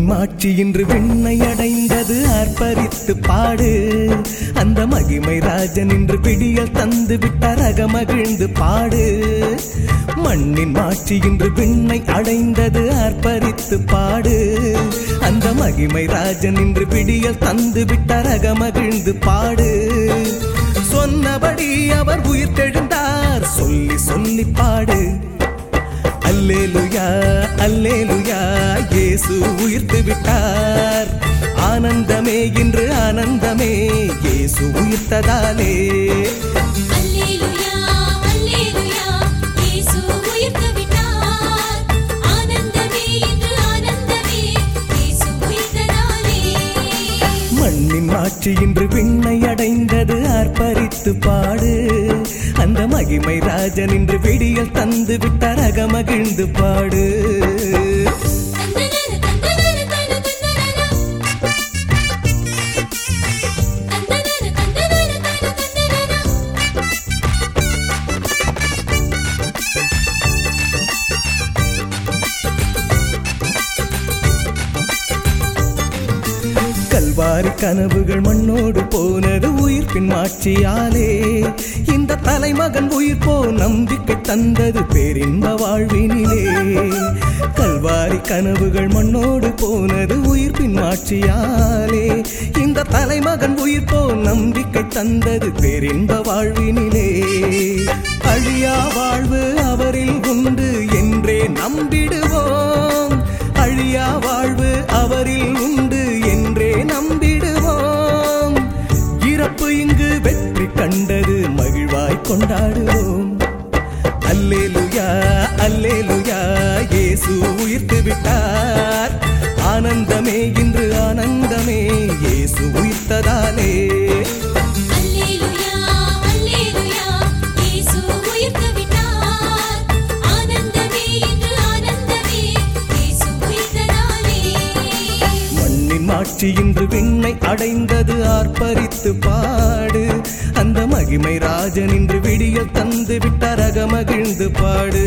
மண்ணின் மாட்சி இன்று விண்ணை அடைந்தது ஆர்ப்பரித்து பாடு அந்த மகிமை ராஜன் இன்று பிடியல் தந்து விட்டார் அகமகிழ்ந்து பாடு மண்ணின் மாட்சி இன்று விண்ணை அடைந்தது ஆர்ப்பரித்து பாடு அந்த மகிமை ராஜன் இன்று பிடியல் தந்து விட்டார் அகமகிழ்ந்து பாடு சொன்னபடி அவர் உயிர் தெழுந்தார் சொல்லி சொல்லி பாடு அல்லேலுயா அல்லேலுயா இயேசு உயிர்த்து விட்டார் ஆனந்தமே இன்று ஆனந்தமே இயேசு உயிர்த்ததாலே அல்லேலூயா அல்லேலூயா இயேசு உயிர்த்து விட்டார் ஆனந்தமே இன்று ஆனந்தமே இயேசு உயிர்த்ததாலே மண்ணின் மாட்சி இன்று விண்ணை அடைந்தது ஆர்ப்பரித்து பாடு அந்த மகிமை ராஜன் இன்று விடியல் தந்து விட்டார் அகமகிழ்ந்து பாடு தந்தனன தந்தனன தன தந்தனன தந்தனன தந்தனன தன தந்தனன கல்வாரி கனவுகள் மண்ணோடு போனது உயிர்ப்பின் மாட்சியாலே இந்த தலைமகன் உயிர் போ நம்பிக்கை தந்தது பேரின்ப வாழ்வினிலே கல்வாரி கனவுகள் மண்ணோடு போனது உயிர்ப்பின் மாட்சியாலே இந்த தலைமகன் உயிர் போ நம்பிக்கை தந்தது பேரின்ப வாழ்வினிலே அழியா வாழ்வு அவரில் உண்டு என்றே நம்பிடுவோம் அழியா வாழ்வு அவரில் உண்டு என்றே நம்பிடுவோம் இறப்பு இங்கு வெற்றி கண்டது மகிழ்வாய் கொண்டாடுவோம் அல்லேலுயா அல்லேலுயா இயேசு உயிர்த்து விட்டார் ஆனந்தமே இன்று ஆனந்தமே இயேசு உயிர்த்ததாலே அல்லேலூயா அல்லேலூயா இயேசு உயிர்த்து விட்டார் ஆனந்தமே இன்று ஆனந்தமே இயேசு உயிர்த்ததாலே மண்ணின் மாட்சி இன்று விண்ணை அடைந்தது ஆர்ப்பரித்து பாடு அந்த மகிமை ராஜன் இன்று விடியல் தந்து விட்டார் அகமகிழ்ந்து பாடு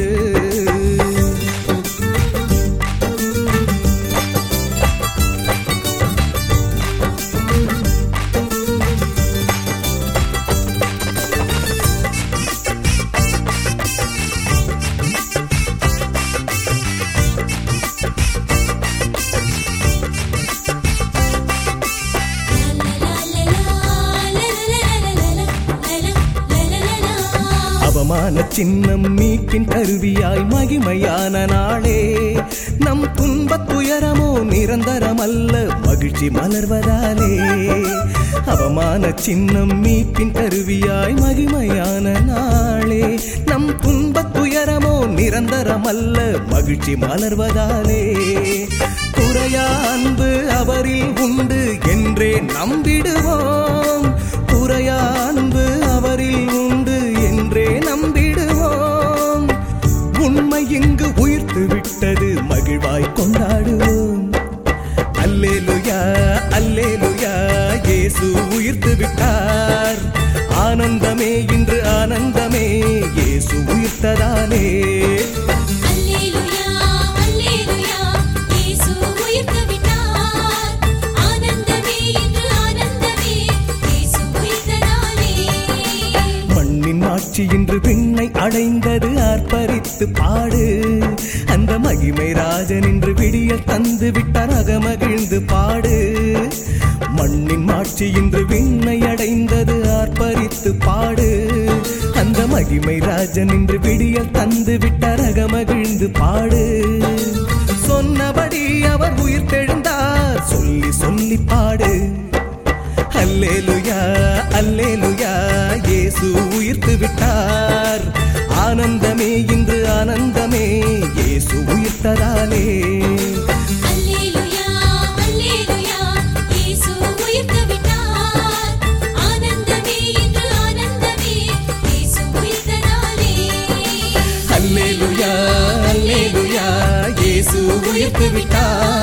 அவமான சின்னம் மீட்பின் கருவியாய் மகிமையான நாளே நம் துன்பத் துயரமோ நிரந்தரமல்ல மகிழ்ச்சி மலர்வதாலே அவமான சின்னம் மீட்பின் கருவியாய் மகிமையான நாளே நம் துன்பத் துயரமோ நிரந்தரமல்ல மகிழ்ச்சி மலர்வதாலே குறையா அன்பு அவரில் உண்டு என்றே நம்பிடுவோம் குறையா அன்பு அவரில் உண்டு என்றே நம்பிடுவோம் உண்மை இங்கு உயிர்த்து விட்டது மகிழ்வாய் கொண்டாடுவோம் அல்லேலுயா அல்லேலுயா இயேசு உயிர்த்து விட்டார் ஆனந்தமே இன்று ஆனந்தமே இயேசு உயிர்த்ததாலே அல்லேலூயா அல்லேலூயா இயேசு உயிர்த்து விட்டார் ஆனந்தமே இன்று ஆனந்தமே இயேசு உயிர்த்ததாலே மண்ணின் மாட்சி இன்று விண்ணை அடைந்தது ஆர்ப்பரித்து பாடு அந்த மகிமை ராஜன் இன்று விடியல் தந்து விட்டார் அகமகிழ்ந்து பாடு மண்ணின் மாட்சி இன்று விண்ணை அடைந்தது ஆர்ப்பரித்து பாடு அந்த மகிமை ராஜன் இன்று விடியல் தந்து விட்டார் அகமகிழ்ந்து பாடு சொன்னபடி அவர் உயிர் தெழுந்தார் சொல்லி சொல்லி பாடு அல்லேலுயா அல்லேலுயா இயேசு உயிர்த்து விட்டார் ஆனந்தமே இன்று ஆனந்தமே இயேசு உயிர்த்ததாலே அல்லேலூயா அல்லேலூயா இயேசு உயிர்த்து விட்டார் ஆனந்தமே இன்று ஆனந்தமே இயேசு உயிர்த்ததாலே அல்லேலுயா அல்லேலுயா இயேசு உயிர்த்து விட்டார்